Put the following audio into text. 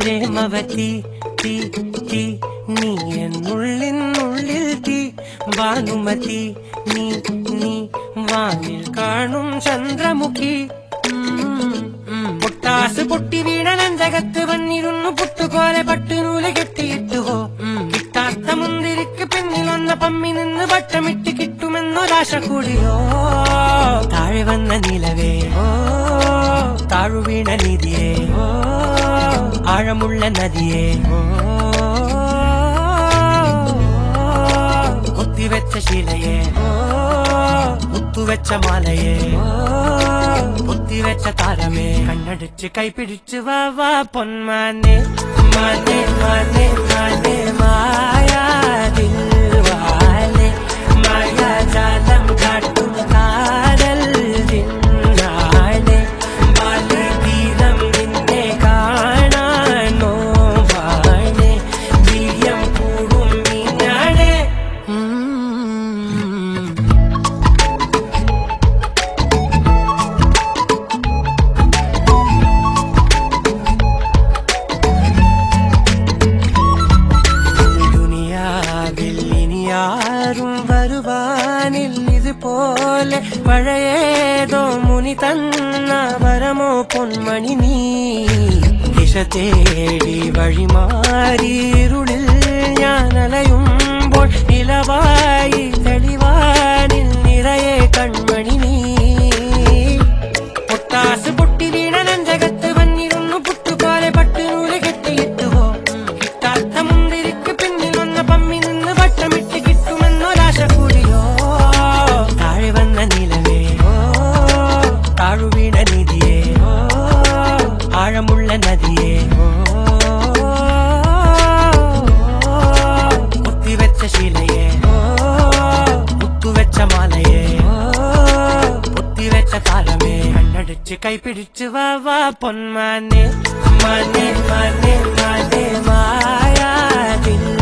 പ്രേമവതി തീ തീ നീ എന്നുള്ളിനുള്ളിൽ തീ ഭാനുമതി നീ നീ വാനിൽ കാണും ചന്ദ്രമുഖി ഉം, ഉം. പൊട്ടാസ് പൊട്ടി വീണ നെഞ്ചകത്ത് വന്നിരുന്നു പുട്ടുപോലെ പട്ടുനൂല് കെട്ടിയിട്ടു ഹോ ഉം. കിട്ടാത്ത മുന്തിരിക്ക് പിന്നിൽ വന്ന പമ്മി നിന്ന് വട്ടമിട്ട് കിട്ടുമെന്നൊരാശ കൂടിയോ താഴെ വന്ന നിലവേ ഓ താഴു വീണ നിധിയേ ഓ ആഴമുള്ള നദിയേ ഓ കൊത്തിവെച്ച ശിലയെ ഓ മുത്തുവെച്ച മാലയെ ഓ കുത്തിവെച്ച താരമേ കണ്ണടിച്ച് കൈപിടിച്ച് വാ വാ പൊന്മാനെ മാനെ മാനെ മാനെ മായാതിൽ വാലെ മായാജാലം കാട്ടും കാതൽ ദിന്നാലെ ബാല്യ തീരം നിന്നെ കാണാനോ വാഴെ വീര്യം കൂടും മീനാടെ ഉം ദുനിയാവിൽ ഇനിയാരും വരുവാനിൽ ഇതുപോലെ പഴയേതോ മുനി തന്ന വരമോ പൊന്മണി നീ ദിശ തേടി വഴിമാറിയിരുളിൽ ഞാൻ അലയുമ്പോൾ നിലവായി തെളിവാനിൽ നിറയെ കൺമണി നീ പൊട്ടാസ് പൊട്ടി വീണ നെഞ്ചകത്ത് വന്നിരുന്നു പുട്ടുപോലെ പട്ടുനൂല് കെട്ടിയിട്ടു പോ കിട്ടാത്ത മുന്തിരിക്ക് പിന്നിൽ വന്ന പമ്മി നിന്ന് വട്ടമിട്ട് കിട്ടുമെന്നൊരാശ കൂടിയോ താഴെ വന്ന നിലവേ ഓ താഴു വീണ നിധിയേ ഓ ആഴമുള്ള നദിയേ ഓ കുത്തിവെച്ച ശിലയെ ഓ മുത്തുവെച്ച മാലയെ ഓ കുത്തിവെച്ച താരമേ കണ്ണടിച്ച് കൈപിടിച്ച് വാ വാ പൊന്മാനെ മാനെ മാനെ മാനെ മായാതിൽ